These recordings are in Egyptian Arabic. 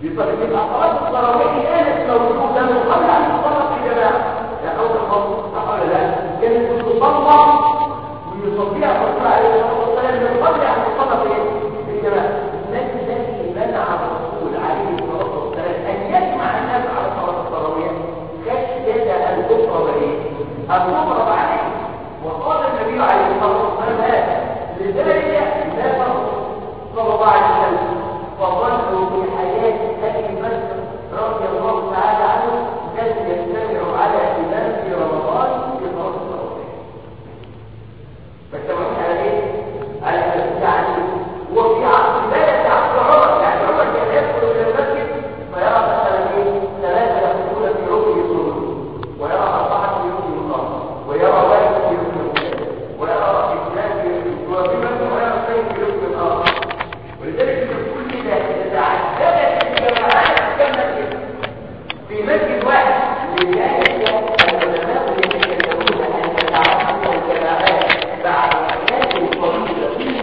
يبقى صلاة التراويح كانت موجودة من قبل أن تصلى في جماعة يعني أول خطوة صح ولا لا؟ كانت تصلى ويصليها الرسول عليه الصلاة والسلام من قبل أن تصلى في في جماعة ما الذي منع الرسول عليه الصلاة والسلام أن يجمع الناس على صلاة التراويح خشية أن تفرض إيه؟ أن تفرض عليه وقال النبي عليه الصلاة والسلام هذا لذلك لا تفرض صلى الله عليه وسلم فظلوا في حياة أبي بكر رضي الله تعالى عنه لم يجتمعوا على إمام في رمضان في صلاة التراويح. فاجتمعوا على إيه؟ على يعني وفي بداية عبد عمر يعني عمر كان يدخل إلى المسجد فيرى مثلا إيه؟ ثلاثة يدخلون في ركن يصلون ويرى أربعة في ركن يقام ويرى واحد في ركن يقام ويرى اثنان في ركن وفي مسجد ويرى اثنين في ركن آخر ولذلك كل ده تعددت الجماعات كما في مسجد واحد لذلك العلماء يتكلمون ان تعدد الجماعات بعد حياه الفضيله في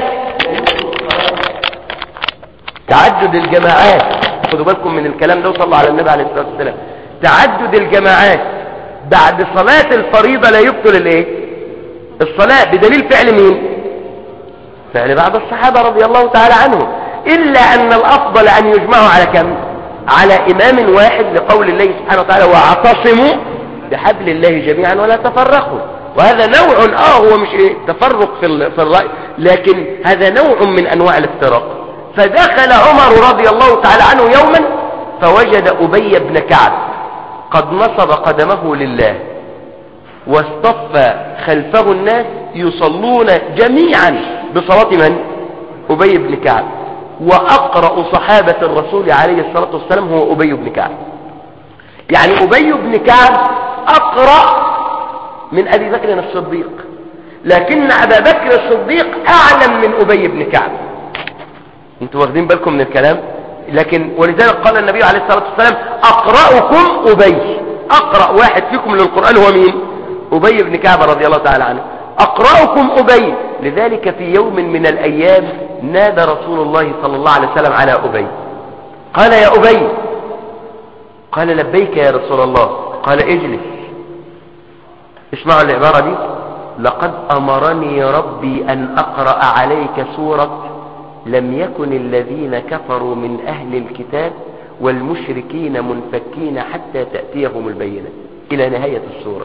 تعدد الجماعات خدوا بالكم من الكلام ده وصلوا على النبي عليه الصلاه والسلام تعدد الجماعات بعد صلاه الفريضه لا يبطل الايه الصلاه بدليل فعل مين فعل بعض الصحابة رضي الله تعالى عنهم إلا أن الأفضل أن يجمعوا على كم على إمام واحد لقول الله سبحانه وتعالى واعتصموا بحبل الله جميعا ولا تفرقوا وهذا نوع آه هو مش إيه تفرق في, في الرأي لكن هذا نوع من أنواع الافتراق فدخل عمر رضي الله تعالى عنه يوما فوجد أبي بن كعب قد نصب قدمه لله واصطف خلفه الناس يصلون جميعا بصلاة من؟ أبي بن كعب وأقرأ صحابة الرسول عليه الصلاة والسلام هو أبي بن كعب يعني أبي بن كعب أقرأ من أبي بكر الصديق لكن أبا بكر الصديق أعلم من أبي بن كعب انتوا واخدين بالكم من الكلام لكن ولذلك قال النبي عليه الصلاة والسلام أقرأكم أبي أقرأ واحد فيكم للقرآن هو مين أبي بن كعب رضي الله تعالى عنه أقرأكم أبي لذلك في يوم من الأيام نادى رسول الله صلى الله عليه وسلم على أبي قال يا أبي قال لبيك يا رسول الله قال اجلس اسمعوا العبارة دي لقد أمرني ربي أن أقرأ عليك سورة لم يكن الذين كفروا من أهل الكتاب والمشركين منفكين حتى تأتيهم البينة إلى نهاية السورة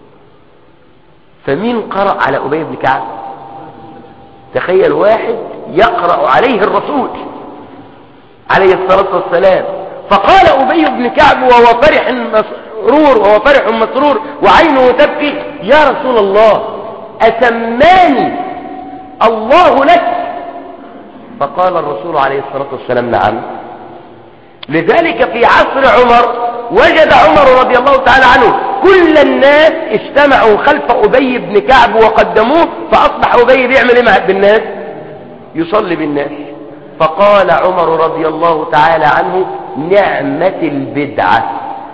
فمين قرأ على أبي بن كعب تخيل واحد يقرأ عليه الرسول عليه الصلاة والسلام فقال أبي بن كعب وهو فرح مسرور وهو فرح مسرور وعينه تبكي يا رسول الله أسماني الله لك فقال الرسول عليه الصلاة والسلام نعم لذلك في عصر عمر وجد عمر رضي الله تعالى عنه كل الناس اجتمعوا خلف أبي بن كعب وقدموه فأصبح أبي بيعمل ايه بالناس يصلي بالناس فقال عمر رضي الله تعالى عنه نعمة البدعة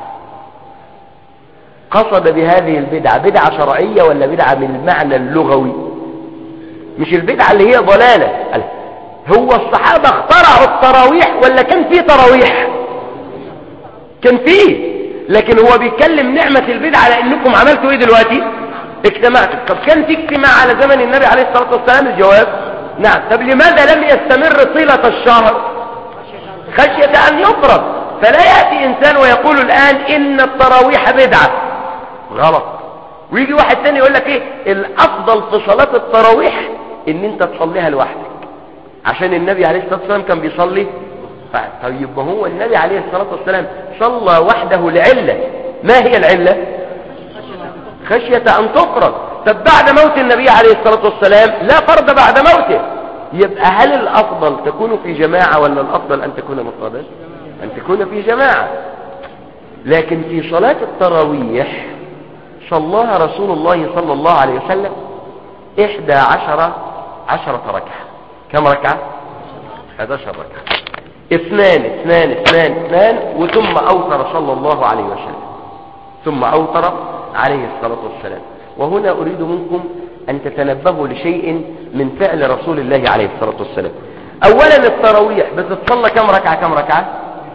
قصد بهذه البدعة بدعة شرعية ولا بدعة من المعنى اللغوي مش البدعة اللي هي ضلالة هو الصحابة اخترعوا التراويح ولا كان في تراويح كان فيه لكن هو بيتكلم نعمة البدعة لأنكم عملتوا ايه دلوقتي اجتمعتوا طب كان في اجتماع على زمن النبي عليه الصلاة والسلام الجواب نعم طب لماذا لم يستمر طيلة الشهر خشية أن يفرض فلا يأتي إنسان ويقول الآن إن التراويح بدعة غلط ويجي واحد تاني يقول لك ايه الأفضل في صلاة التراويح ان انت تصليها لوحدك عشان النبي عليه الصلاة والسلام كان بيصلي طيب ما هو النبي عليه الصلاة والسلام صلى وحده لعلة ما هي العلة خشية أن تفرض طب بعد موت النبي عليه الصلاة والسلام لا فرض بعد موته يبقى هل الأفضل تكون في جماعة ولا الأفضل أن تكون مفردة أن تكون في جماعة لكن في صلاة التراويح صلاها رسول الله صلى الله عليه وسلم إحدى عشرة عشرة ركعة كم ركعة 11 ركعة اثنان اثنان اثنان اثنان وثم أوتر صلى الله عليه وسلم ثم أوتر عليه الصلاة والسلام وهنا أريد منكم أن تتنبهوا لشيء من فعل رسول الله عليه الصلاة والسلام أولا التراويح بتتصلى كم ركعة كم ركعة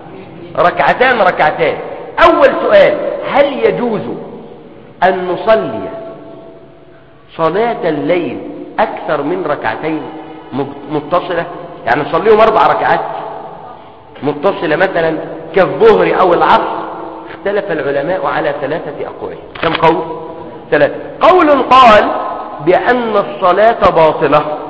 ركعتان ركعتان اول سؤال هل يجوز ان نصلي صلاة الليل اكثر من ركعتين متصلة يعني نصليهم اربع ركعات متصلة مثلا كالظهر او العصر اختلف العلماء على ثلاثة اقوال كم قول ثلاثة قول قال بان الصلاة باطلة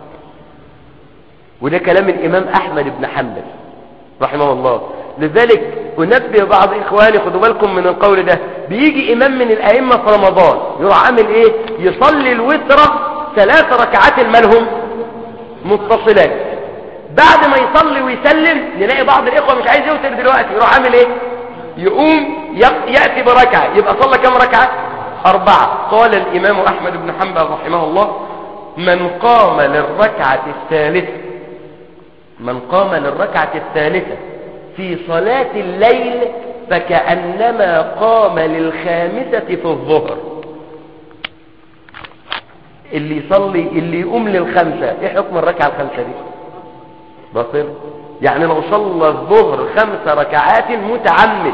وده كلام الامام احمد بن حنبل رحمه الله لذلك انبه بعض اخواني خدوا بالكم من القول ده بيجي امام من الائمه في رمضان يروح عامل ايه يصلي الوتره ثلاث ركعات مالهم متصلات بعد ما يصلي ويسلم نلاقي بعض الاخوه مش عايز يوتر دلوقتي يروح عامل ايه يقوم ياتي بركعه يبقى صلى كم ركعه اربعه قال الامام احمد بن حنبل رحمه الله من قام للركعه الثالثه من قام للركعه الثالثه في صلاة الليل فكأنما قام للخامسة في الظهر اللي يصلي اللي يقوم للخمسة ايه حكم الركعة الخمسة دي بصير يعني لو صلى الظهر خمس ركعات متعمد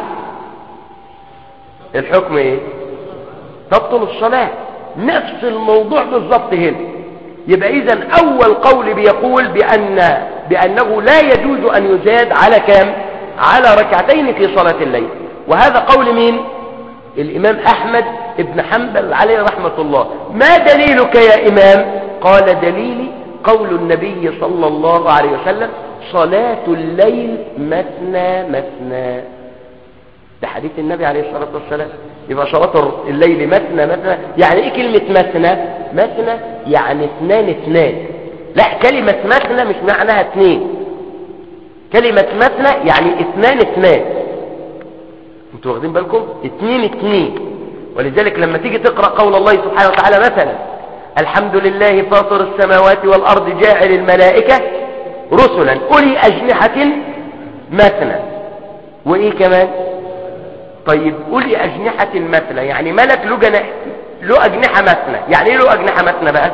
الحكم ايه تبطل الصلاة نفس الموضوع بالظبط هنا يبقى اذا اول قول بيقول بان بانه لا يجوز ان يزاد على كام على ركعتين في صلاة الليل وهذا قول مين الامام احمد ابن حنبل عليه رحمة الله ما دليلك يا امام قال دليلي قول النبي صلى الله عليه وسلم صلاة الليل مثنى مثنى ده حديث النبي عليه الصلاة والسلام يبقى صلاة الليل مثنى مثنى يعني ايه كلمة مثنى مثنى يعني اثنان اثنان لا كلمة مثنى مش معناها اثنين كلمة مثنى يعني اثنان اثنان انتوا واخدين بالكم اثنين اثنين ولذلك لما تيجي تقرأ قول الله سبحانه وتعالى مثلا الحمد لله فاطر السماوات والأرض جاعل الملائكة رسلا أولي أجنحة مثنى وإيه كمان طيب أولي أجنحة مثنى يعني ملك له جناح له أجنحة مثنى يعني إيه له أجنحة مثنى بقى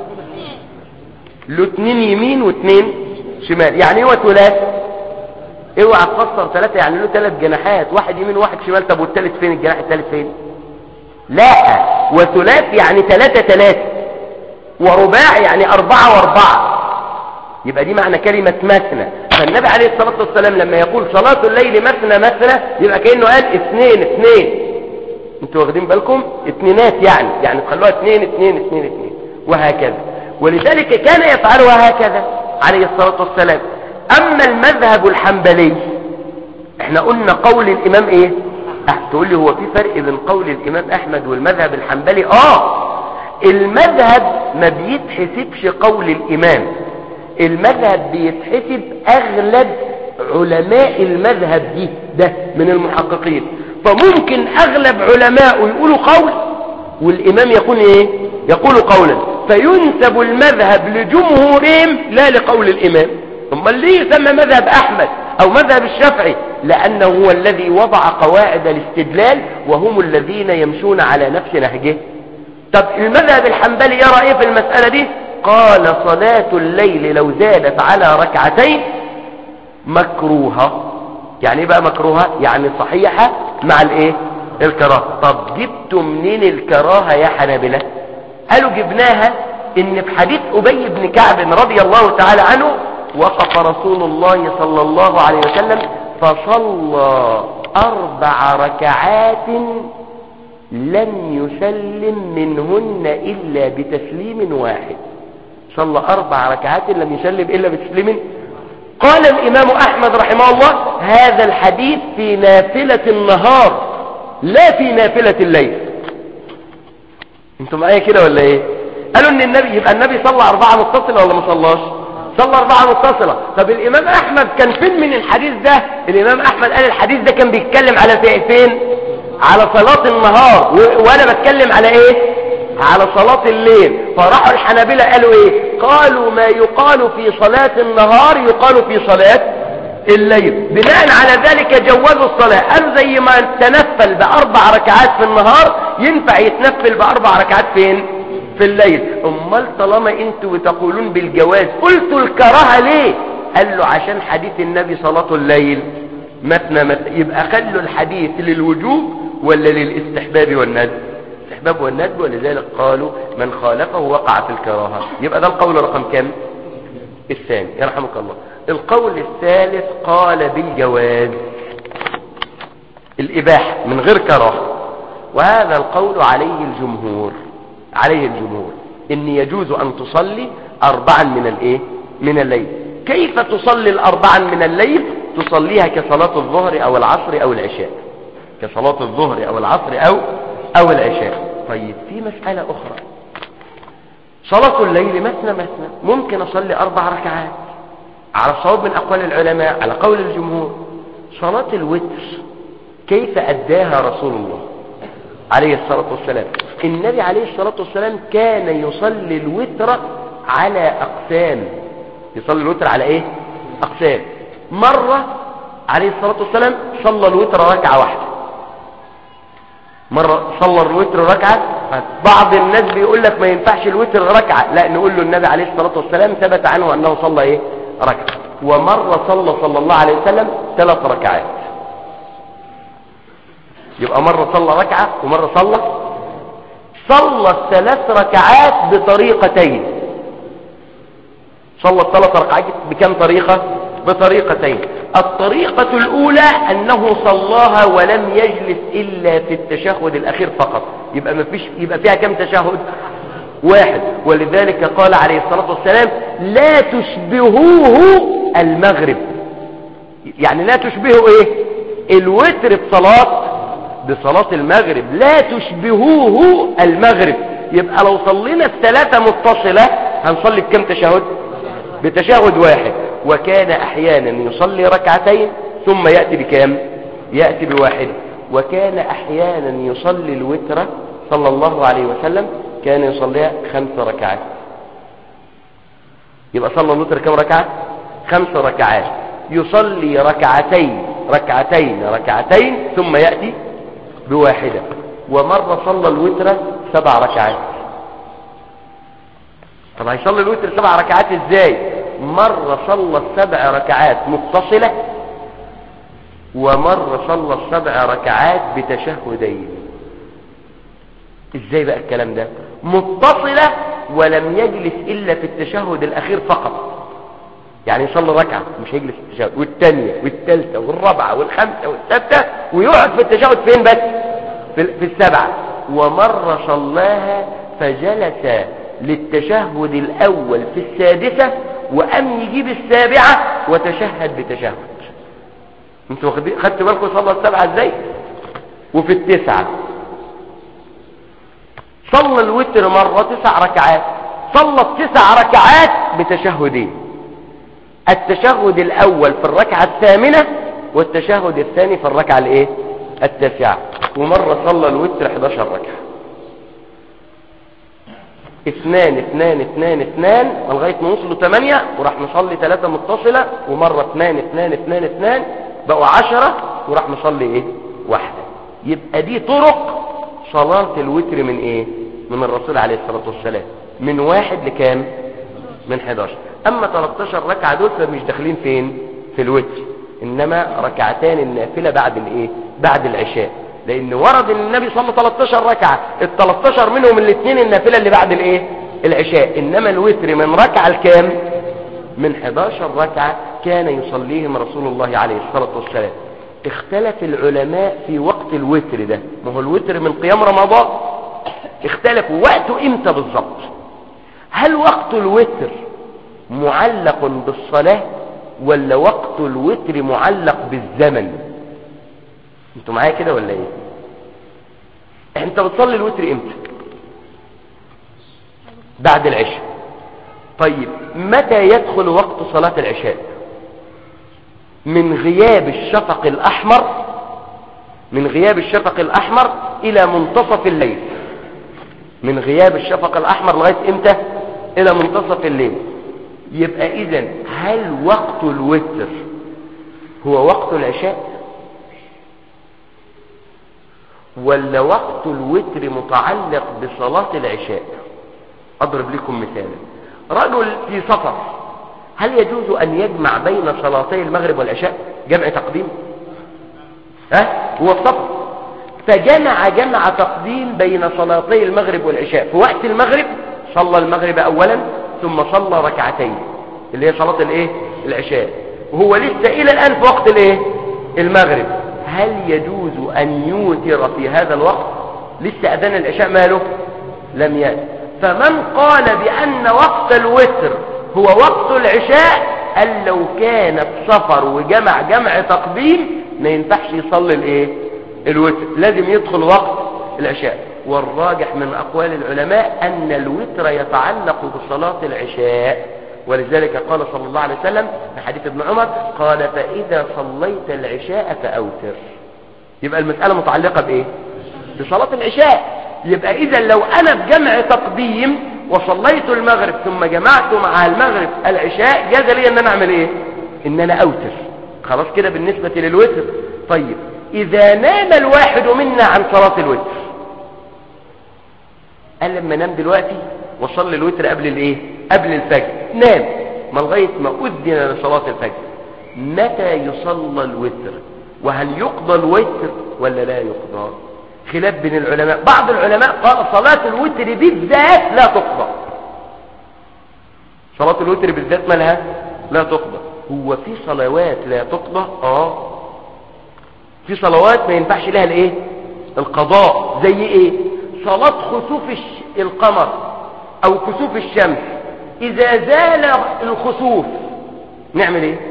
له اتنين يمين واتنين شمال يعني ايه وثلاث اوعى تفسر ثلاثة يعني له ثلاث جناحات واحد يمين وواحد شمال طب والثالث فين الجناح الثالث فين لا وثلاث يعني ثلاثة ثلاثة ورباع يعني أربعة وأربعة يبقى دي معنى كلمة مثنى فالنبي عليه الصلاة والسلام لما يقول صلاة الليل مثنى مثنى يبقى كأنه قال اثنين اثنين انتوا واخدين بالكم اثنينات يعني يعني خلوها اثنين اثنين اثنين اثنين وهكذا ولذلك كان يفعلها هكذا عليه الصلاة والسلام اما المذهب الحنبلي احنا قلنا قول الامام ايه اه تقول لي هو في فرق بين قول الامام احمد والمذهب الحنبلي اه المذهب ما بيتحسبش قول الامام المذهب بيتحسب اغلب علماء المذهب دي ده من المحققين فممكن اغلب علماء يقولوا قول والامام يقول ايه يقول قولا فينسب المذهب لجمهورهم لا لقول الامام ثم ليه يسمى مذهب احمد او مذهب الشافعي لانه هو الذي وضع قواعد الاستدلال وهم الذين يمشون على نفس نهجه طب المذهب الحنبلي يرى ايه في المسألة دي قال صلاة الليل لو زادت على ركعتين مكروهة يعني ايه بقى مكروهة يعني صحيحة مع الايه الكراهة طب جبتوا منين الكراهة يا حنابلة قالوا جبناها ان في حديث ابي بن كعب رضي الله تعالى عنه وقف رسول الله صلى الله عليه وسلم فصلى اربع ركعات لم يسلم منهن الا بتسليم واحد صلى اربع ركعات لم يسلم الا بتسليم قال الامام احمد رحمه الله هذا الحديث في نافلة النهار لا في نافلة الليل انتم معايا كده ولا ايه قالوا ان النبي يبقى النبي صلى اربعة متصلة ولا ما صلاش صلى اربعة متصلة طب الامام احمد كان فين من الحديث ده الامام احمد قال الحديث ده كان بيتكلم على فين على صلاة النهار و... وانا بتكلم على ايه على صلاة الليل فراحوا الحنابلة قالوا ايه قالوا ما يقال في صلاة النهار يقال في صلاة الليل بناء على ذلك جوزوا الصلاة قال زي ما تنفل باربع ركعات في النهار ينفع يتنفل باربع ركعات فين في الليل امال طالما انتوا بتقولون بالجواز قلتوا الكراهة ليه قال له عشان حديث النبي صلاة الليل مثنى مثنى يبقى خلوا الحديث للوجوب ولا للاستحباب والندب الاستحباب والندب ولذلك قالوا من خالفه وقع في الكراهة يبقى ده القول رقم كم الثاني يرحمك الله القول الثالث قال بالجواز الإباحة من غير كراهة وهذا القول عليه الجمهور عليه الجمهور إن يجوز أن تصلي أربعا من الإيه من الليل كيف تصلي الأربعا من الليل تصليها كصلاة الظهر أو العصر أو العشاء كصلاة الظهر أو العصر أو أو العشاء طيب في مسألة أخرى صلاة الليل مثنى مثنى ممكن أصلي أربع ركعات على الصواب من أقوال العلماء على قول الجمهور صلاة الوتر كيف أداها رسول الله عليه الصلاة والسلام النبي عليه الصلاة والسلام كان يصلي الوتر على أقسام يصلي الوتر على إيه أقسام مرة عليه الصلاة والسلام صلى الوتر ركعة واحدة مرة صلى الوتر ركعة بعض الناس بيقول لك ما ينفعش الوتر ركعة لا نقول له النبي عليه الصلاة والسلام ثبت عنه أنه صلى إيه ركعة ومرة صلى صلى الله عليه وسلم ثلاث ركعات يبقى مرة صلى ركعة ومرة صلى صلى الثلاث ركعات بطريقتين صلى الثلاث ركعات بكم طريقة بطريقتين الطريقة الأولى أنه صلاها ولم يجلس إلا في التشهد الأخير فقط يبقى, ما فيش يبقى فيها كم تشهد واحد ولذلك قال عليه الصلاة والسلام لا تشبهوه المغرب يعني لا تشبهوا ايه الوتر بصلاة بصلاة المغرب لا تشبهوه المغرب يبقى لو صلينا الثلاثة متصلة هنصلي بكم تشهد بتشهد واحد وكان احيانا يصلي ركعتين ثم يأتي بكام يأتي بواحد وكان احيانا يصلي الوتر صلى الله عليه وسلم كان يصليها خمس ركعات يبقى صلى الوتر كم ركعة خمس ركعات يصلي ركعتين ركعتين ركعتين ثم يأتي بواحدة ومرة صلى الوتر سبع ركعات طب هيصلي الوتر سبع ركعات ازاي مرة صلى السبع ركعات متصلة ومرة صلى السبع ركعات بتشهدين ازاي بقى الكلام ده متصلة ولم يجلس الا في التشهد الاخير فقط يعني يصلي ركعة مش هيجلس في التشهد والثانية والثالثة والرابعة والخامسة والسادسة ويقعد في التشهد فين بس في, في السبعة ومرة صلاها فجلس للتشهد الاول في السادسة وام يجيب السابعة وتشهد بتشهد انتوا خدتوا بالكم صلى السبعة ازاي وفي التسعة صلى الوتر مرة تسع ركعات صلى التسع ركعات بتشهدين التشهد الاول في الركعة الثامنة والتشهد الثاني في الركعة الايه التاسعة ومرة صلى الوتر 11 ركعة اثنان اثنان اثنان اثنان لغاية ما وصلوا ثمانية وراح نصلي ثلاثة متصلة ومرة اثنان اثنان اثنان اثنان بقوا عشرة وراح نصلي ايه واحدة يبقى دي طرق صلاة الوتر من ايه من الرسول عليه الصلاة والسلام من واحد لكام من 11 اما 13 ركعة دول فمش داخلين فين في الوتر انما ركعتان النافلة بعد الايه بعد العشاء لان ورد ان النبي صلى 13 ركعة ال 13 منهم الاثنين النافلة اللي بعد الايه العشاء انما الوتر من ركعة الكام من 11 ركعة كان يصليهم رسول الله عليه الصلاة والسلام اختلف العلماء في وقت الوتر ده ما هو الوتر من قيام رمضان اختلفوا وقته امتى بالظبط هل وقت الوتر معلق بالصلاة ولا وقت الوتر معلق بالزمن انتوا معايا كده ولا ايه انت بتصلي الوتر امتى بعد العشاء طيب متى يدخل وقت صلاة العشاء من غياب الشفق الأحمر من غياب الشفق الأحمر إلى منتصف الليل من غياب الشفق الأحمر لغاية إمتى إلى منتصف الليل يبقى إذا هل وقت الوتر هو وقت العشاء ولا وقت الوتر متعلق بصلاة العشاء أضرب لكم مثالا رجل في سفر هل يجوز أن يجمع بين صلاتي المغرب والعشاء جمع تقديم ها هو في سفر فجمع جمع تقديم بين صلاتي المغرب والعشاء في وقت المغرب صلى المغرب اولا ثم صلى ركعتين اللي هي صلاة الايه العشاء وهو لسه الى الان في وقت الايه المغرب هل يجوز ان يوتر في هذا الوقت لسه اذان العشاء ماله لم يأت فمن قال بان وقت الوتر هو وقت العشاء قال لو كان في سفر وجمع جمع تقديم ما ينفعش يصلي الايه الوتر لازم يدخل وقت العشاء والراجح من اقوال العلماء ان الوتر يتعلق بصلاة العشاء ولذلك قال صلى الله عليه وسلم في حديث ابن عمر قال فاذا صليت العشاء فاوتر يبقى المسألة متعلقة بايه بصلاة العشاء يبقى اذا لو انا بجمع تقديم وصليت المغرب ثم جمعت مع المغرب العشاء جاز لي ان انا اعمل ايه ان انا اوتر خلاص كده بالنسبة للوتر طيب اذا نام الواحد منا عن صلاة الوتر قال لما نام دلوقتي وصلي الوتر قبل الايه قبل الفجر نام ما لغايه ما اذن لصلاه الفجر متى يصلى الوتر وهل يقضى الوتر ولا لا يقضى خلاف بين العلماء بعض العلماء قال صلاه الوتر بالذات لا تقضى صلاه الوتر بالذات مالها لا تقضى هو في صلوات لا تقضى اه في صلوات ما ينفعش لها الايه القضاء زي ايه صلاة خسوف القمر او كسوف الشمس اذا زال الخسوف نعمل ايه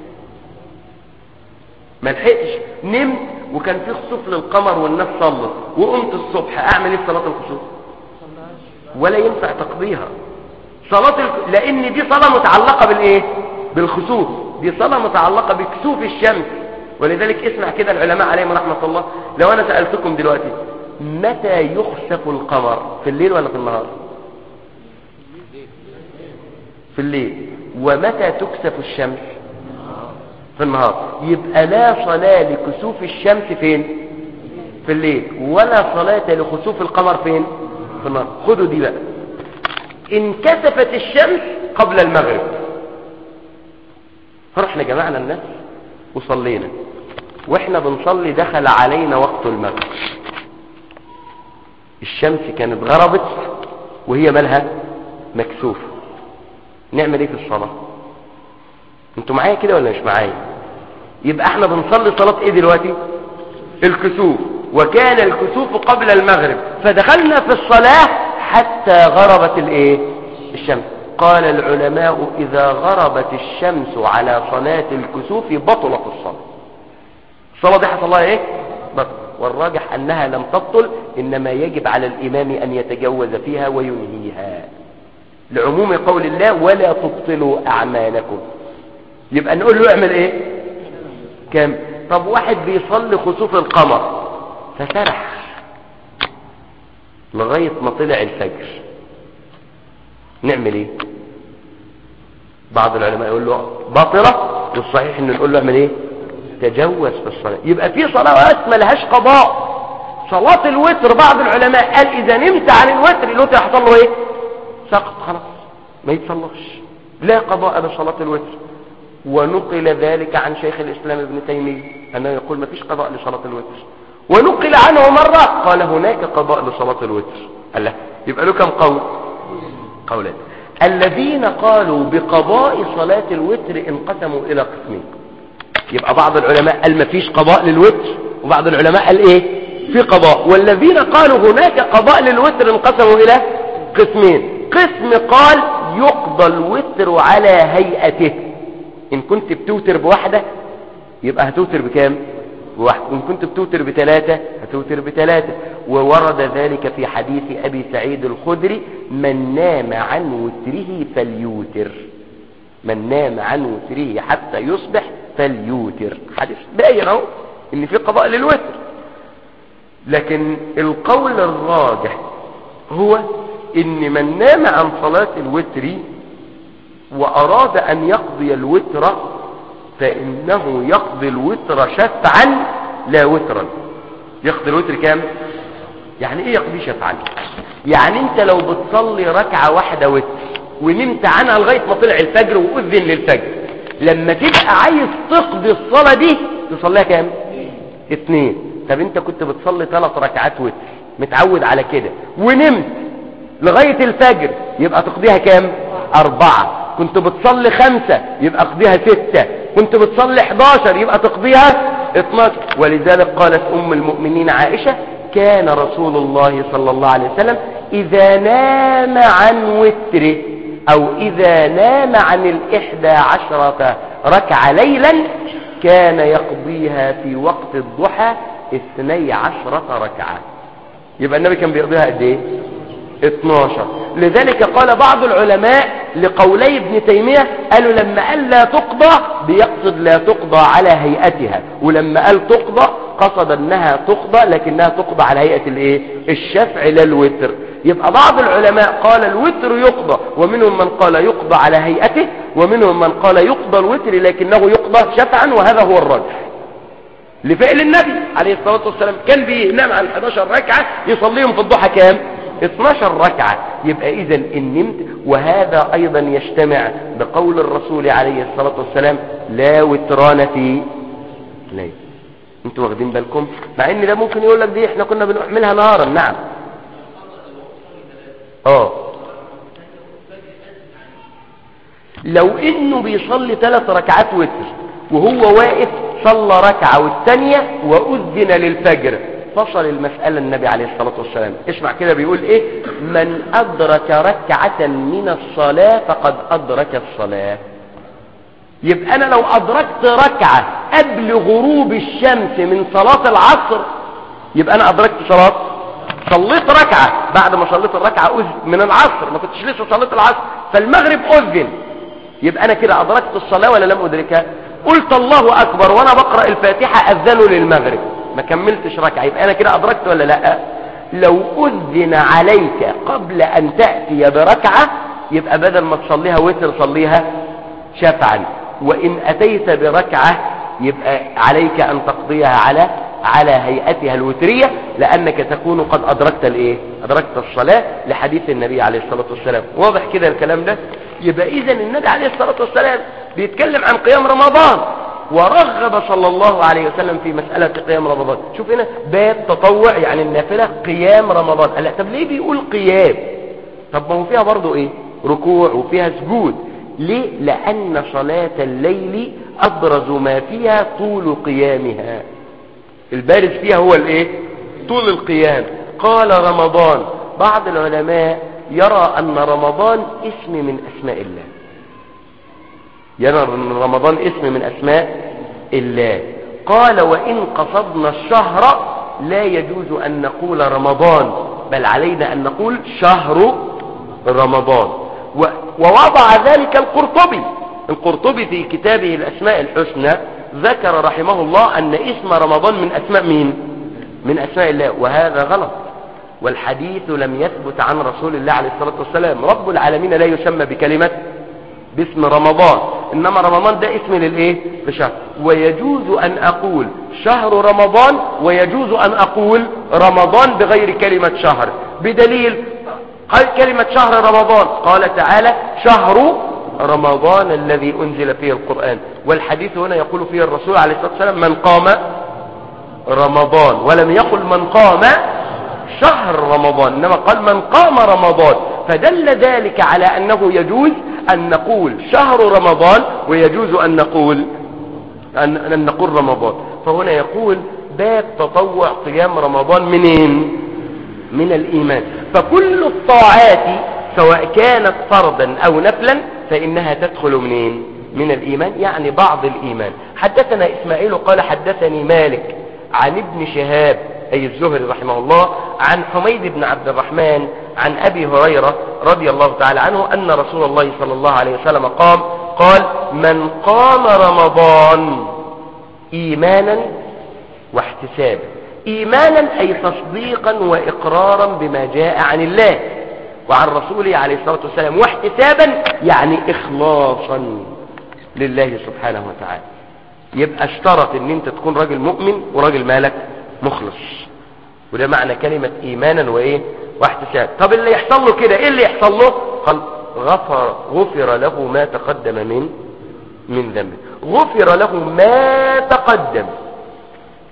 ما لحقش نمت وكان في خسوف للقمر والناس صلت وقمت الصبح اعمل ايه في صلاة الخسوف ولا ينفع تقضيها صلاة ال... لان دي صلاة متعلقة بالايه بالخسوف دي صلاة متعلقة بكسوف الشمس ولذلك اسمع كده العلماء عليهم رحمة الله لو انا سألتكم دلوقتي متى يخسف القمر في الليل ولا في النهار في الليل ومتى تكسف الشمس في النهار يبقى لا صلاة لكسوف الشمس فين في الليل ولا صلاة لخسوف القمر فين في النهار خدوا دي بقى انكسفت الشمس قبل المغرب فرحنا جمعنا الناس وصلينا واحنا بنصلي دخل علينا وقت المغرب الشمس كانت غربت وهي مالها مكسوفة نعمل ايه في الصلاة انتوا معايا كده ولا مش معايا يبقى احنا بنصلي صلاة ايه دلوقتي الكسوف وكان الكسوف قبل المغرب فدخلنا في الصلاة حتى غربت الايه الشمس قال العلماء اذا غربت الشمس على صلاة الكسوف بطلت الصلاة الصلاة دي حصل لها ايه بطل والراجح انها لم تبطل انما يجب على الامام ان يتجوز فيها وينهيها لعموم قول الله ولا تبطلوا اعمالكم يبقى نقول له اعمل ايه كم طب واحد بيصلي خسوف القمر فسرح لغاية ما طلع الفجر نعمل ايه بعض العلماء يقول له باطلة والصحيح ان نقول له اعمل ايه تجوز في الصلاة يبقى في صلوات ملهاش قضاء صلاة الوتر بعض العلماء قال اذا نمت عن الوتر الوتر حصل له ايه سقط خلاص ما يتصلش لا قضاء بصلاة الوتر ونقل ذلك عن شيخ الاسلام ابن تيمية انه يقول ما فيش قضاء لصلاة الوتر ونقل عنه مرة قال هناك قضاء لصلاة الوتر قال له يبقى له كم قول قولان الذين قالوا بقضاء صلاة الوتر انقسموا الى قسمين يبقى بعض العلماء قال ما فيش قضاء للوتر وبعض العلماء قال ايه في قضاء والذين قالوا هناك قضاء للوتر انقسموا الى قسمين قسم قال يقضى الوتر على هيئته ان كنت بتوتر بواحدة يبقى هتوتر بكام بواحد وان كنت بتوتر بثلاثة هتوتر بثلاثة وورد ذلك في حديث ابي سعيد الخدري من نام عن وتره فليوتر من نام عن وتره حتى يصبح فليوتر حديث باين اهو ان في قضاء للوتر لكن القول الراجح هو ان من نام عن صلاة الوتر واراد ان يقضي الوتر فانه يقضي الوتر شفعا لا وترا يقضي الوتر كام يعني ايه يقضي شفعا يعني انت لو بتصلي ركعة واحدة وتر ونمت عنها لغاية ما طلع الفجر واذن للفجر لما تبقى عايز تقضي الصلاة دي تصليها كام اتنين طب انت كنت بتصلي ثلاث ركعات وتر متعود على كده ونمت لغاية الفجر يبقى تقضيها كام اربعة كنت بتصلي خمسة يبقى اقضيها ستة كنت بتصلي 11 يبقى تقضيها 12 ولذلك قالت ام المؤمنين عائشة كان رسول الله صلى الله عليه وسلم اذا نام عن وتره او اذا نام عن الاحدى عشرة ركعة ليلا كان يقضيها في وقت الضحى اثني عشرة ركعة يبقى النبي كان بيقضيها قد ايه 12 لذلك قال بعض العلماء لقولي ابن تيمية قالوا لما قال لا تقضى بيقصد لا تقضى على هيئتها ولما قال تقضى قصد انها تقضى لكنها تقضى على هيئة الايه الشفع لا الوتر يبقى بعض العلماء قال الوتر يقضى ومنهم من قال يقضى على هيئته ومنهم من قال يقضى الوتر لكنه يقضى شفعا وهذا هو الراجح لفعل النبي عليه الصلاة والسلام كان بينام عن 11 ركعة يصليهم في الضحى كام 12 ركعة يبقى اذا ان نمت وهذا ايضا يجتمع بقول الرسول عليه الصلاة والسلام لا وتران في ليل انتوا واخدين بالكم مع ان ده ممكن يقول لك دي احنا كنا بنعملها نهارا نعم اه لو انه بيصلي ثلاث ركعات وتر وهو واقف صلى ركعة والثانية وأذن للفجر فصل المسألة النبي عليه الصلاة والسلام اسمع كده بيقول ايه من أدرك ركعة من الصلاة فقد أدرك الصلاة يبقى أنا لو أدركت ركعة قبل غروب الشمس من صلاة العصر يبقى أنا أدركت صلاة صليت ركعة بعد ما صليت الركعة من العصر ما كنتش لسه صليت العصر فالمغرب أذن يبقى أنا كده أدركت الصلاة ولا لم أدركها قلت الله أكبر وأنا بقرأ الفاتحة أذنوا للمغرب ما كملتش ركعة يبقى أنا كده أدركت ولا لا لو أذن عليك قبل أن تأتي بركعة يبقى بدل ما تصليها وتر صليها شفعا وإن أتيت بركعة يبقى عليك أن تقضيها على على هيئتها الوترية لأنك تكون قد أدركت الإيه أدركت الصلاة لحديث النبي عليه الصلاة والسلام واضح كده الكلام ده يبقى إذا النبي عليه الصلاة والسلام بيتكلم عن قيام رمضان ورغب صلى الله عليه وسلم في مسألة قيام رمضان شوف هنا باب تطوع يعني النافلة قيام رمضان قال لا طب ليه بيقول قيام طب ما هو فيها برضو ايه ركوع وفيها سجود ليه لأن صلاة الليل أبرز ما فيها طول قيامها البارز فيها هو الايه طول القيام قال رمضان بعض العلماء يرى أن رمضان اسم من أسماء الله يرى أن رمضان اسم من أسماء الله قال وإن قصدنا الشهر لا يجوز أن نقول رمضان بل علينا أن نقول شهر رمضان ووضع ذلك القرطبي القرطبي في كتابه الأسماء الحسنى ذكر رحمه الله أن اسم رمضان من أسماء مين من أسماء الله وهذا غلط والحديث لم يثبت عن رسول الله عليه الصلاة والسلام رب العالمين لا يسمى بكلمة باسم رمضان إنما رمضان ده اسم للإيه لشهر ويجوز أن أقول شهر رمضان ويجوز أن أقول رمضان بغير كلمة شهر بدليل قال كلمة شهر رمضان قال تعالى شهر رمضان الذي أنزل فيه القرآن والحديث هنا يقول فيه الرسول عليه الصلاة والسلام من قام رمضان ولم يقل من قام شهر رمضان إنما قال من قام رمضان فدل ذلك على أنه يجوز أن نقول شهر رمضان ويجوز أن نقول أن, أن نقول رمضان فهنا يقول باب تطوع قيام رمضان منين من الإيمان فكل الطاعات سواء كانت فرضا أو نفلا فإنها تدخل منين من الإيمان يعني بعض الإيمان حدثنا إسماعيل قال حدثني مالك عن ابن شهاب أي الزهري رحمه الله عن حميد بن عبد الرحمن عن أبي هريرة رضي الله تعالى عنه أن رسول الله صلى الله عليه وسلم قام قال من قام رمضان إيمانا واحتسابا إيمانا أي تصديقا وإقرارا بما جاء عن الله وعن رسوله عليه الصلاة والسلام واحتسابا يعني إخلاصا لله سبحانه وتعالى يبقى اشترط ان انت تكون راجل مؤمن وراجل مالك مخلص وده معنى كلمة ايمانا وايه واحتساب طب اللي يحصل له كده ايه اللي يحصل له قال غفر غفر له ما تقدم من من ذنبه غفر له ما تقدم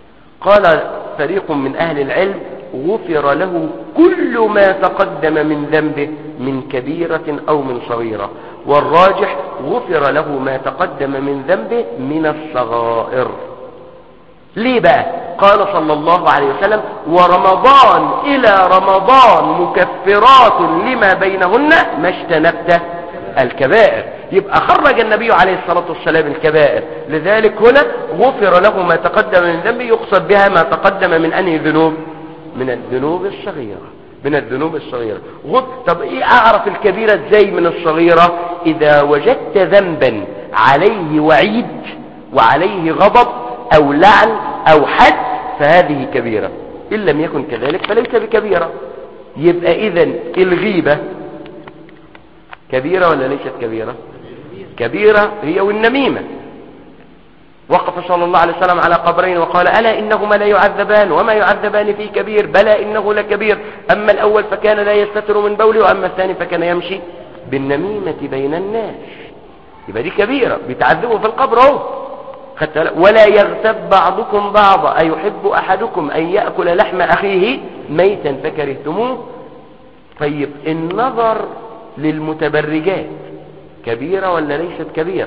قال فريق من أهل العلم غفر له كل ما تقدم من ذنبه من كبيرة أو من صغيرة والراجح غفر له ما تقدم من ذنبه من الصغائر ليه بقى قال صلى الله عليه وسلم ورمضان إلى رمضان مكفرات لما بينهن ما اجتنبت الكبائر يبقى خرج النبي عليه الصلاة والسلام الكبائر لذلك هنا غفر له ما تقدم من ذنبه يقصد بها ما تقدم من أنهي ذنوب من الذنوب الصغيرة من الذنوب الصغيرة غد طب ايه اعرف الكبيرة ازاي من الصغيرة اذا وجدت ذنبا عليه وعيد وعليه غضب او لعن او حد فهذه كبيرة ان لم يكن كذلك فليس بكبيرة يبقى اذا الغيبة كبيرة ولا ليست كبيرة كبيرة هي والنميمة وقف صلى الله عليه وسلم على قبرين وقال ألا إنهما لا يعذبان وما يعذبان في كبير بلى إنه لكبير أما الأول فكان لا يستتر من بوله وأما الثاني فكان يمشي بالنميمة بين الناس يبقى دي كبيرة بيتعذبوا في القبر اهو ولا يغتب بعضكم بعضا أيحب أحدكم أن يأكل لحم أخيه ميتا فكرهتموه طيب النظر للمتبرجات كبيرة ولا ليست كبيرة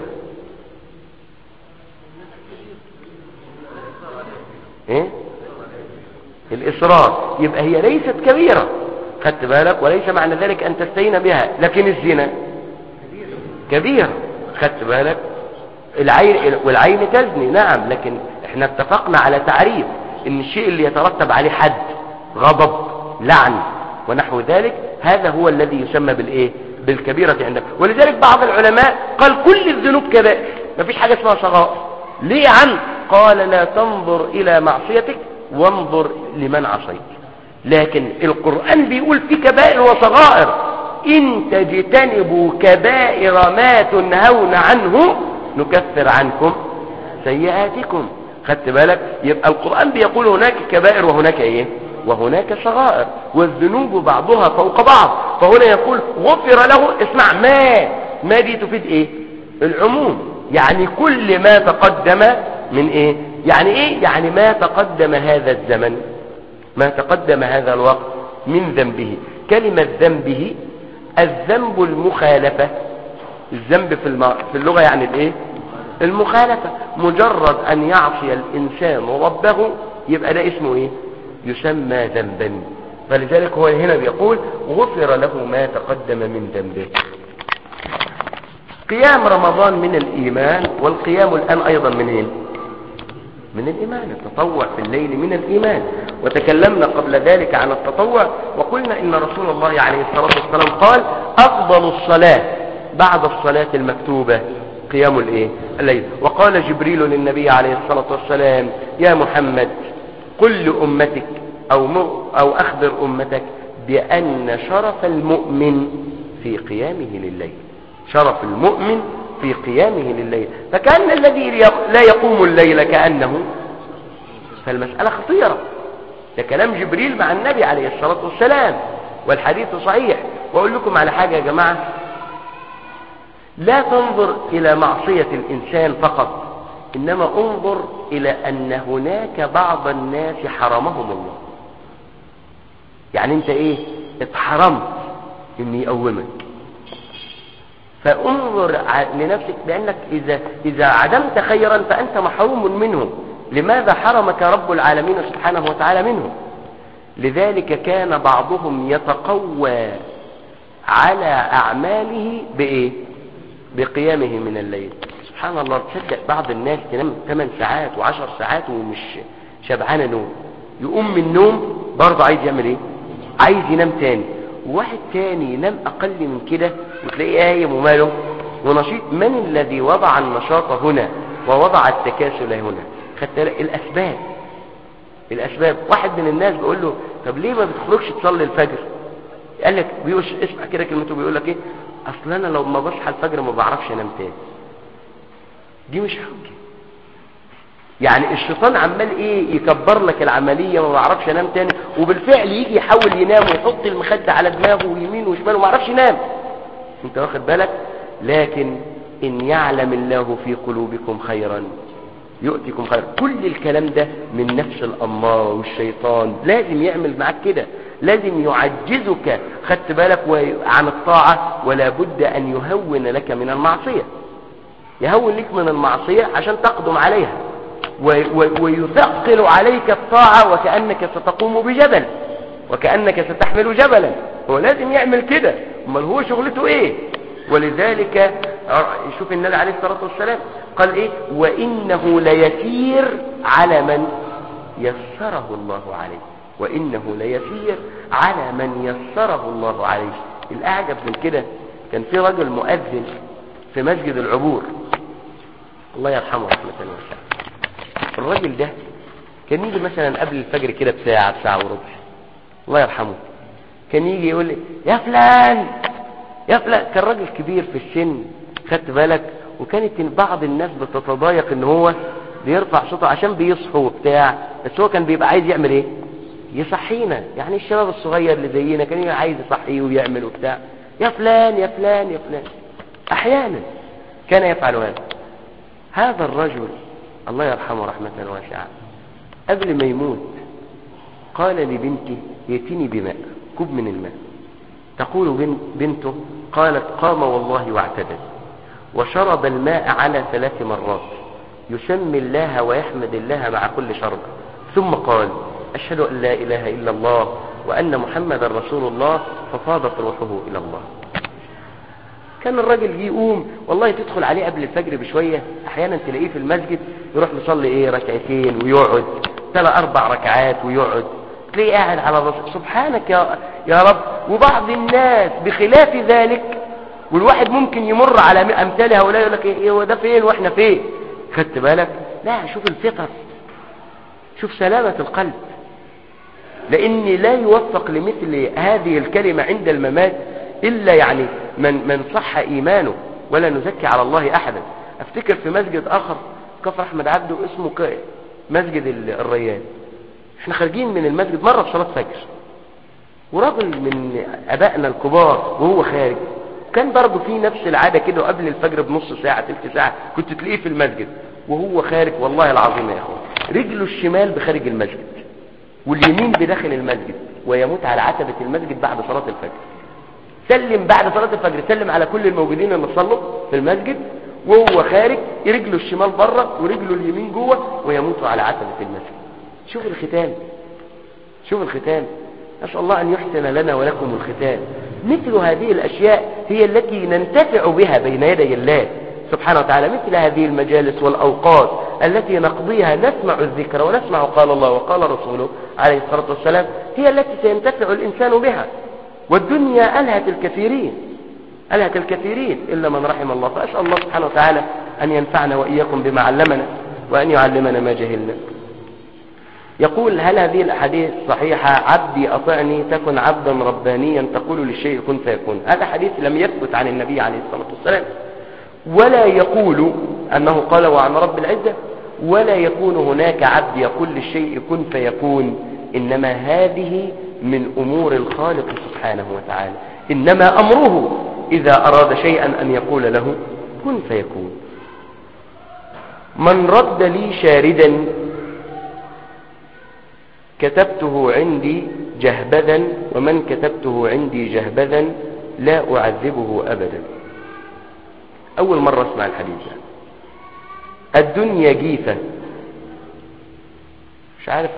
ايه الاصرار يبقى هي ليست كبيرة خدت بالك وليس معنى ذلك ان تستهين بها لكن الزنا كبيرة خدت بالك العين والعين تزني نعم لكن احنا اتفقنا على تعريف ان الشيء اللي يترتب عليه حد غضب لعن ونحو ذلك هذا هو الذي يسمى بالايه بالكبيرة عندك ولذلك بعض العلماء قال كل الذنوب كبائر مفيش حاجة اسمها صغائر ليه يا عم قال لا تنظر الى معصيتك وانظر لمن عصيت لكن القرآن بيقول في كبائر وصغائر ان تجتنبوا كبائر ما تنهون عنه نكفر عنكم سيئاتكم خدت بالك يبقى القرآن بيقول هناك كبائر وهناك ايه وهناك صغائر والذنوب بعضها فوق بعض فهنا يقول غفر له اسمع ما ما دي تفيد ايه العموم يعني كل ما تقدم من ايه يعني ايه يعني ما تقدم هذا الزمن ما تقدم هذا الوقت من ذنبه كلمة ذنبه الذنب المخالفة الذنب في, الم... في اللغة يعني الايه المخالفة مجرد ان يعصي الانسان ربه يبقى ده اسمه ايه يسمى ذنبا فلذلك هو هنا بيقول غفر له ما تقدم من ذنبه قيام رمضان من الإيمان والقيام الآن أيضا من إيه؟ من الإيمان التطوع في الليل من الإيمان وتكلمنا قبل ذلك عن التطوع وقلنا إن رسول الله عليه الصلاة والسلام قال أفضل الصلاة بعد الصلاة المكتوبة قيام الإيه؟ الليل وقال جبريل للنبي عليه الصلاة والسلام يا محمد قل لأمتك أو, م... أو أخبر أمتك بأن شرف المؤمن في قيامه لليل شرف المؤمن في قيامه لليل فكأن الذي لا يقوم الليل كأنه فالمسألة خطيرة ده كلام جبريل مع النبي عليه الصلاة والسلام والحديث صحيح وأقول لكم على حاجة يا جماعة لا تنظر إلى معصية الإنسان فقط إنما انظر إلى أن هناك بعض الناس حرمهم الله يعني أنت إيه اتحرمت إن يقومك فانظر لنفسك بأنك إذا, إذا عدمت خيرا فأنت محروم منه لماذا حرمك رب العالمين سبحانه وتعالى منه لذلك كان بعضهم يتقوى على أعماله بإيه بقيامه من الليل سبحان الله تصدق بعض الناس تنام 8 ساعات و10 ساعات ومش شبعانه نوم يقوم من النوم برضه عايز يعمل ايه عايز ينام تاني وواحد تاني ينام اقل من كده وتلاقيه قايم وماله ونشيط من الذي وضع النشاط هنا ووضع التكاسل هنا خدت الاسباب الاسباب واحد من الناس بيقول له طب ليه ما بتخرجش تصلي الفجر قال لك بيقول اسمع كده كلمته بيقول لك ايه اصل انا لو ما بصحى الفجر ما بعرفش انام تاني دي مش حجه يعني الشيطان عمال ايه يكبر لك العملية ما بعرفش انام تاني وبالفعل يجي يحاول ينام ويحط المخدة على دماغه ويمين وشمال وما عرفش ينام انت واخد بالك لكن ان يعلم الله في قلوبكم خيرا يؤتكم خير كل الكلام ده من نفس الأمارة والشيطان لازم يعمل معاك كده لازم يعجزك خدت بالك عن الطاعة ولا بد أن يهون لك من المعصية يهون لك من المعصية عشان تقدم عليها ويثقل عليك الطاعة وكأنك ستقوم بجبل وكأنك ستحمل جبلا هو لازم يعمل كده امال هو شغلته ايه ولذلك شوف النبي عليه الصلاة والسلام قال ايه وانه ليسير على من يسره الله عليه وانه ليسير على من يسره الله عليه الاعجب من كده كان في رجل مؤذن في مسجد العبور الله يرحمه رحمة واسعة الراجل ده كان يجي مثلا قبل الفجر كده بساعة بساعة وربع الله يرحمه كان يجي يقول لي يا فلان يا فلان كان راجل كبير في السن خدت بالك وكانت بعض الناس بتتضايق ان هو بيرفع صوته عشان بيصحوا وبتاع بس هو كان بيبقى عايز يعمل ايه يصحينا يعني الشباب الصغير اللي زينا كان عايز يصحيه ويعمل وبتاع يا فلان يا فلان يا فلان احيانا كان يفعل هذا هذا الرجل الله يرحمه رحمة واسعة قبل ما يموت قال لبنته ائتني بماء كوب من الماء تقول بنته قالت قام والله واعتدل وشرب الماء على ثلاث مرات يسمي الله ويحمد الله مع كل شرب ثم قال أشهد أن لا إله إلا الله وأن محمد رسول الله ففاضت روحه إلى الله كان الراجل يقوم والله تدخل عليه قبل الفجر بشوية احيانا تلاقيه في المسجد يروح يصلي ايه ركعتين ويقعد ثلاث اربع ركعات ويقعد تلاقيه قاعد على الرسول سبحانك يا, يا رب وبعض الناس بخلاف ذلك والواحد ممكن يمر على امثال هؤلاء يقول لك ايه هو ده فين واحنا فين خدت بالك لا شوف الفطر شوف سلامة القلب لان لا يوفق لمثل هذه الكلمة عند الممات الا يعني من, من صح ايمانه ولا نزكي على الله احدا افتكر في مسجد اخر كفر احمد عبده اسمه مسجد الريان احنا خارجين من المسجد مرة في صلاة فجر ورجل من ابائنا الكبار وهو خارج كان برضه في نفس العادة كده وقبل الفجر بنص ساعة تلت ساعة كنت تلاقيه في المسجد وهو خارج والله العظيم يا اخوان رجله الشمال بخارج المسجد واليمين بداخل المسجد ويموت على عتبة المسجد بعد صلاة الفجر سلم بعد صلاة الفجر سلم على كل الموجودين اللي صلوا في المسجد وهو خارج رجله الشمال بره ورجله اليمين جوه ويموت على عتبة المسجد شوف الختام شوف الختام نسأل الله أن يحسن لنا ولكم الختام مثل هذه الأشياء هي التي ننتفع بها بين يدي الله سبحانه وتعالى مثل هذه المجالس والأوقات التي نقضيها نسمع الذكر ونسمع قال الله وقال رسوله عليه الصلاة والسلام هي التي سينتفع الإنسان بها والدنيا ألهت الكثيرين ألهت الكثيرين إلا من رحم الله فأسأل الله سبحانه وتعالى أن ينفعنا وإياكم بما علمنا وأن يعلمنا ما جهلنا يقول هل هذه الأحاديث صحيحة عبدي أطعني تكن عبدا ربانيا تقول للشيء كن فيكون هذا حديث لم يثبت عن النبي عليه الصلاة والسلام ولا يقول أنه قال وعن رب العزة ولا يكون هناك عبد يقول للشيء كن فيكون إنما هذه من أمور الخالق سبحانه وتعالى إنما أمره إذا أراد شيئا أن يقول له كن فيكون من رد لي شاردا كتبته عندي جهبذا ومن كتبته عندي جهبذا لا أعذبه أبدا أول مرة اسمع الحديث الدنيا جيفة مش عارف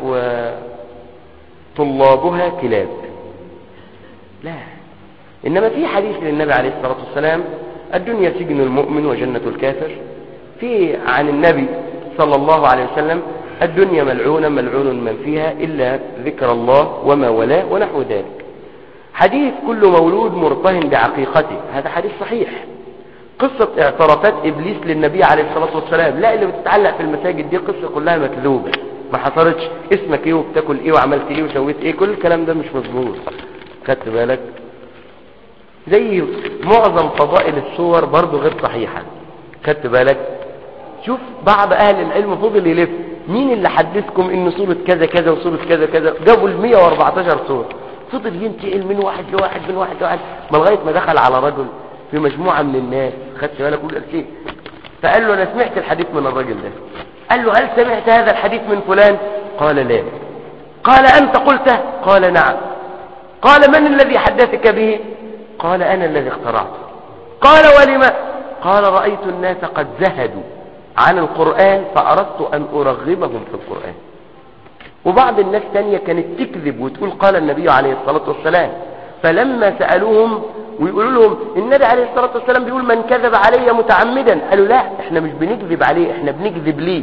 وطلابها كلاب لا إنما في حديث للنبي عليه الصلاة والسلام الدنيا سجن المؤمن وجنة الكافر في عن النبي صلى الله عليه وسلم الدنيا ملعونة ملعون من فيها إلا ذكر الله وما ولا ونحو ذلك حديث كل مولود مرتهن بعقيقته هذا حديث صحيح قصة اعترافات إبليس للنبي عليه الصلاة والسلام لا اللي بتتعلق في المساجد دي قصة كلها مكذوبة ما حصلتش اسمك ايه وبتاكل ايه وعملت ايه وسويت ايه كل الكلام ده مش مظبوط خدت بالك زي معظم فضائل الصور برضو غير صحيحة خدت بالك شوف بعض اهل العلم فضل يلف مين اللي حدثكم ان صورة كذا كذا وصورة كذا كذا جابوا ال 114 صورة فضل ينتقل من واحد لواحد من واحد لواحد ما لغاية ما دخل على رجل في مجموعة من الناس خدت بالك كل شيء فقال له انا سمعت الحديث من الرجل ده قال له هل سمعت هذا الحديث من فلان قال لا قال انت قلته قال نعم قال من الذي حدثك به قال انا الذي اخترعته قال ولما قال رأيت الناس قد زهدوا عن القرآن فأردت أن أرغبهم في القرآن وبعض الناس تانية كانت تكذب وتقول قال النبي عليه الصلاة والسلام فلما سألوهم ويقولوا لهم النبي عليه الصلاة والسلام بيقول من كذب علي متعمدا قالوا لا احنا مش بنكذب عليه احنا بنكذب ليه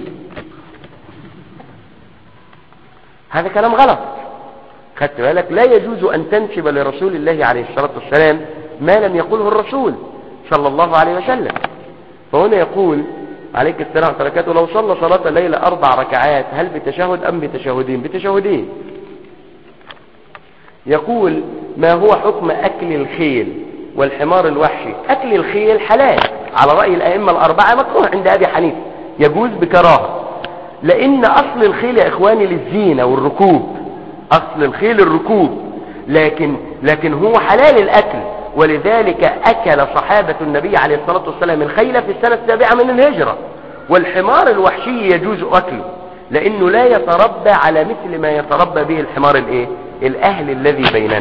هذا كلام غلط خدت بالك لا يجوز أن تنسب لرسول الله عليه الصلاة والسلام ما لم يقوله الرسول صلى الله عليه وسلم فهنا يقول عليك السلام تركاته لو صلى صلاة الليل أربع ركعات هل بتشهد أم بتشهدين بتشهدين يقول ما هو حكم أكل الخيل والحمار الوحشي أكل الخيل حلال على رأي الأئمة الأربعة مكروه عند أبي حنيفة يجوز بكراهة لأن أصل الخيل يا إخواني للزينة والركوب أصل الخيل الركوب لكن, لكن هو حلال الأكل ولذلك أكل صحابة النبي عليه الصلاة والسلام الخيل في السنة السابعة من الهجرة والحمار الوحشي يجوز أكله لأنه لا يتربى على مثل ما يتربى به الحمار الإيه؟ الأهل الذي بيننا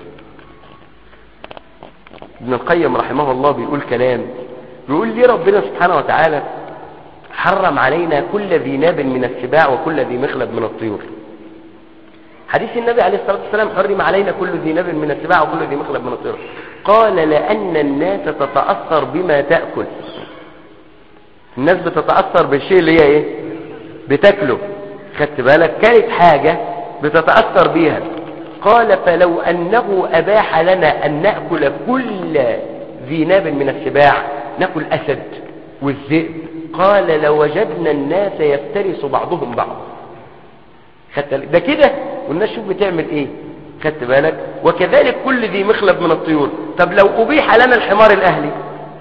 ابن القيم رحمه الله بيقول كلام بيقول لي ربنا سبحانه وتعالى حرم علينا كل ذي ناب من السباع وكل ذي مخلب من الطيور حديث النبي عليه الصلاة والسلام حرم علينا كل ذي ناب من السباع وكل ذي مخلب من الطيور قال لأن الناس تتأثر بما تأكل الناس بتتأثر بالشيء اللي هي ايه بتاكله خدت بالك كانت حاجة بتتأثر بيها قال فلو أنه أباح لنا أن نأكل كل ذي ناب من السباع نأكل أسد والذئب قال لوجدنا الناس يفترس بعضهم بعض خدت ده كده والناس شوف بتعمل ايه خدت بالك وكذلك كل ذي مخلب من الطيور طب لو أبيح لنا الحمار الأهلي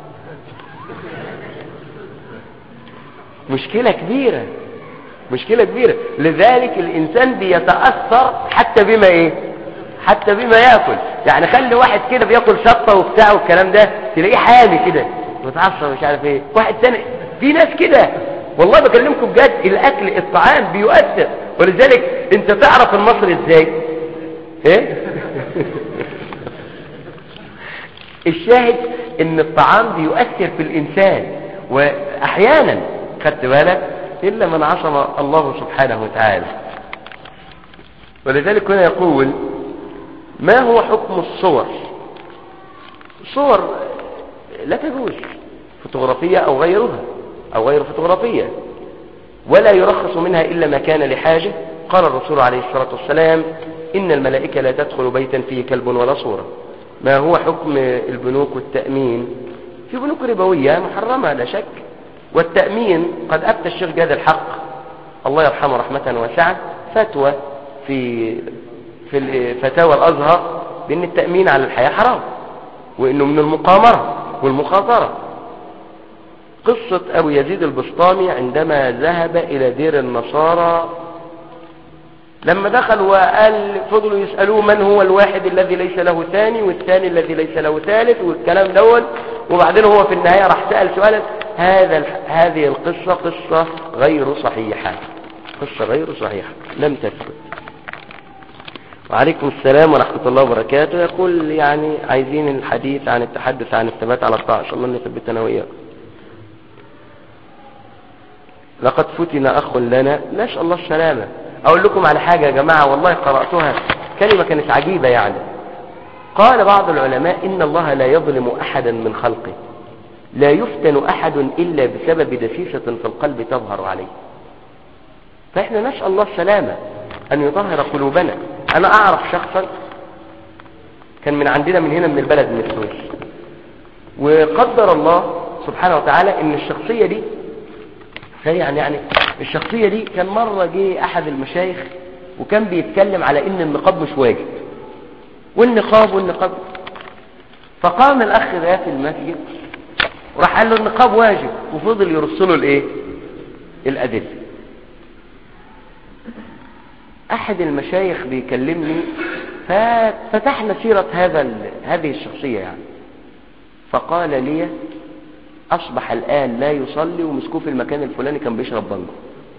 مشكلة كبيرة مشكلة كبيرة لذلك الإنسان بيتأثر حتى بما إيه حتى بما يأكل يعني خلي واحد كده بياكل شطة وبتاع والكلام ده تلاقيه حامي كده متعصب مش عارف ايه واحد تاني في ناس كده والله بكلمكم بجد الأكل الطعام بيؤثر ولذلك انت تعرف المصري ازاي ايه الشاهد ان الطعام بيؤثر في الانسان واحيانا خدت بالك الا من عصم الله سبحانه وتعالى ولذلك هنا يقول ما هو حكم الصور الصور لا تجوز فوتوغرافية او غيرها او غير فوتوغرافية ولا يرخص منها الا ما كان لحاجة قال الرسول عليه الصلاة والسلام إن الملائكة لا تدخل بيتا فيه كلب ولا صورة ما هو حكم البنوك والتأمين في بنوك ربوية محرمة لا شك والتأمين قد أفتى الشيخ جاد الحق الله يرحمه رحمة واسعة فتوى في في فتاوى الأزهر بأن التأمين على الحياة حرام وأنه من المقامرة والمخاطرة قصة أبو يزيد البسطامي عندما ذهب إلى دير النصارى لما دخل وقال فضلوا يسألوه من هو الواحد الذي ليس له ثاني والثاني الذي ليس له ثالث والكلام دول وبعدين هو في النهاية راح سأل سؤالا هذا هذه القصة قصة غير صحيحة قصة غير صحيحة لم تثبت وعليكم السلام ورحمة الله وبركاته يقول يعني عايزين الحديث عن التحدث عن الثبات على الطاعة إن شاء الله أن يثبتنا وإياكم لقد فتن أخ لنا نسأل الله السلامة أقول لكم على حاجة يا جماعة والله قرأتها كلمة كانت عجيبة يعني قال بعض العلماء إن الله لا يظلم أحدا من خلقه لا يفتن أحد إلا بسبب دسيسة في القلب تظهر عليه فإحنا نسأل الله السلامة أن يطهر قلوبنا أنا أعرف شخصا كان من عندنا من هنا من البلد من السويس وقدر الله سبحانه وتعالى ان الشخصية دي يعني يعني الشخصية دي كان مرة جه احد المشايخ وكان بيتكلم على ان النقاب مش واجب والنقاب والنقاب فقام الاخ ده في المسجد وراح قال له النقاب واجب وفضل يرسله الايه الادله احد المشايخ بيكلمني ففتحنا سيرة هذا هذه الشخصية يعني فقال لي اصبح الان لا يصلي ومسكوه في المكان الفلاني كان بيشرب بانجو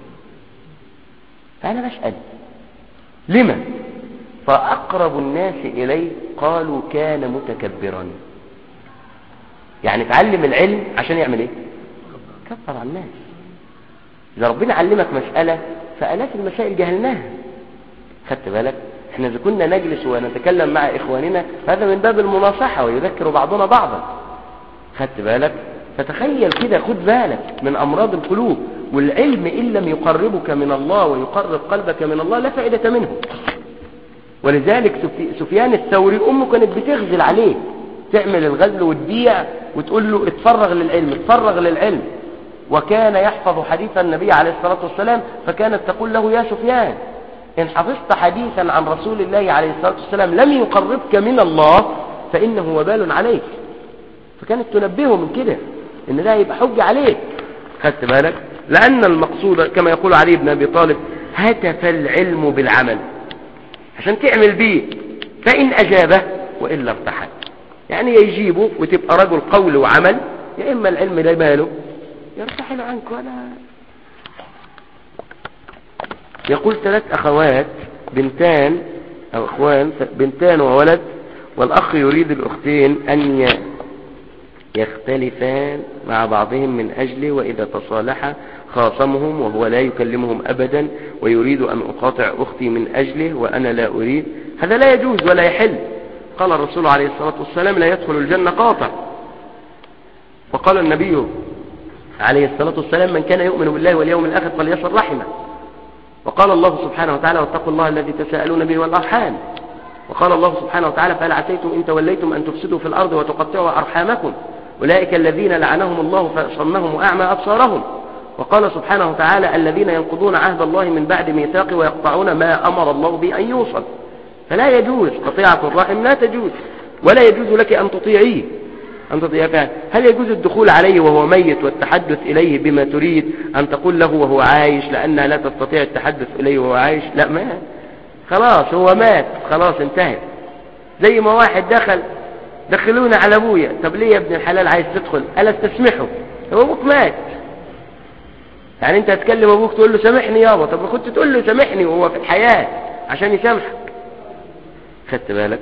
فانا بسأل لما فاقرب الناس اليه قالوا كان متكبرا يعني تعلم العلم عشان يعمل ايه كفر على الناس اذا ربنا علمك مسألة فالاف المسائل جهلناها خدت بالك احنا اذا كنا نجلس ونتكلم مع اخواننا هذا من باب المناصحة ويذكر بعضنا بعضا خدت بالك فتخيل كده خد بالك من امراض القلوب والعلم ان لم يقربك من الله ويقرب قلبك من الله لا فائدة منه ولذلك سفيان الثوري امه كانت بتغزل عليه تعمل الغزل وتبيع وتقول له اتفرغ للعلم اتفرغ للعلم وكان يحفظ حديث النبي عليه الصلاة والسلام فكانت تقول له يا سفيان إن حفظت حديثا عن رسول الله عليه الصلاة والسلام لم يقربك من الله فإنه وبال عليك فكانت تنبهه من كده إن ده يبقى حج عليك خدت بالك لأن المقصود كما يقول علي بن أبي طالب هتف العلم بالعمل عشان تعمل بيه فإن أجابه وإلا ارتحل يعني يجيبه وتبقى رجل قول وعمل يا إما العلم ده ماله يرتحل عنك ولا يقول ثلاث أخوات بنتان أو أخوان بنتان وولد والأخ يريد الأختين أن يختلفان مع بعضهم من أجله وإذا تصالحا خاصمهم وهو لا يكلمهم أبدا ويريد أن أقاطع أختي من أجله وأنا لا أريد هذا لا يجوز ولا يحل قال الرسول عليه الصلاة والسلام لا يدخل الجنة قاطع وقال النبي عليه الصلاة والسلام من كان يؤمن بالله واليوم الآخر فليصل رحمه وقال الله سبحانه وتعالى واتقوا الله الذي تساءلون به والأرحام وقال الله سبحانه وتعالى فهل عسيتم إن توليتم أن تفسدوا في الأرض وتقطعوا أرحامكم أولئك الذين لعنهم الله فأصمهم وأعمى أبصارهم وقال سبحانه وتعالى الذين ينقضون عهد الله من بعد ميثاقه ويقطعون ما أمر الله به أن يوصل فلا يجوز قطيعة الرحم لا تجوز ولا يجوز لك أن تطيعيه أن تطيعك هل يجوز الدخول عليه وهو ميت والتحدث إليه بما تريد أن تقول له وهو عايش لأنها لا تستطيع التحدث إليه وهو عايش لا ما خلاص هو مات خلاص انتهت زي ما واحد دخل دخلونا على ابويا طب ليه يا ابن الحلال عايز تدخل الا استسمحه هو ابوك مات يعني انت هتكلم ابوك تقول له سامحني يابا طب كنت تقول له سامحني وهو في الحياة عشان يسامحك خدت بالك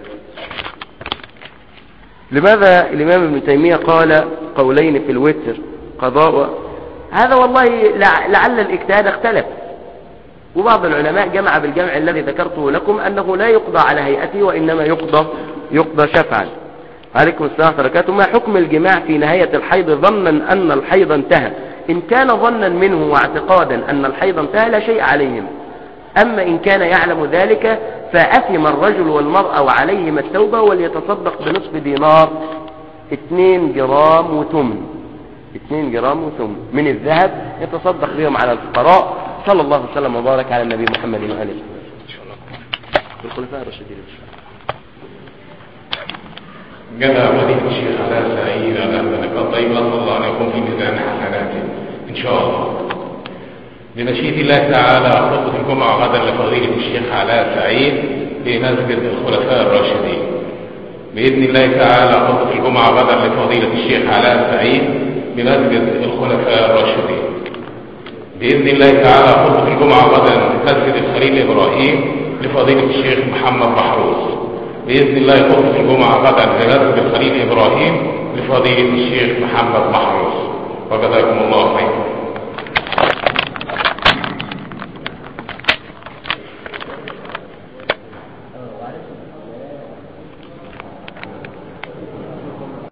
لماذا الامام ابن تيمية قال قولين في الوتر قضاء هذا والله لعل الاجتهاد اختلف وبعض العلماء جمع بالجمع الذي ذكرته لكم أنه لا يقضى على هيئته وإنما يقضى يقضى شفعا عليكم السلام وبركاته ما حكم الجماع في نهاية الحيض ظنا أن الحيض انتهى إن كان ظنا منه واعتقادا أن الحيض انتهى لا شيء عليهم أما إن كان يعلم ذلك فأثم الرجل والمرأة وعليهما التوبة وليتصدق بنصف دينار 2 جرام وثمن 2 جرام وثمن من الذهب يتصدق بهم على الفقراء صلى الله وسلم وبارك على النبي محمد وآله الخلفاء الراشدين جزا فضيلة الشيخ علاء سعيد على ذلك طيب أسأل الله أن يكون في ميزان حسناته إن شاء الله بمشيئة الله تعالى خطبة الجمعة غدا لفضيلة الشيخ علاء سعيد في مسجد الخلفاء الراشدين بإذن الله تعالى خطبة الجمعة غدا لفضيلة الشيخ علاء سعيد بمسجد الخلفاء الراشدين بإذن الله تعالى خطبة الجمعة غدا مسجد الخليل إبراهيم لفضيلة الشيخ محمد محروس بإذن الله خطبة الجمعة غدا بمسجد الخليل إبراهيم لفضيلة الشيخ محمد محروس وجزاكم الله خيرا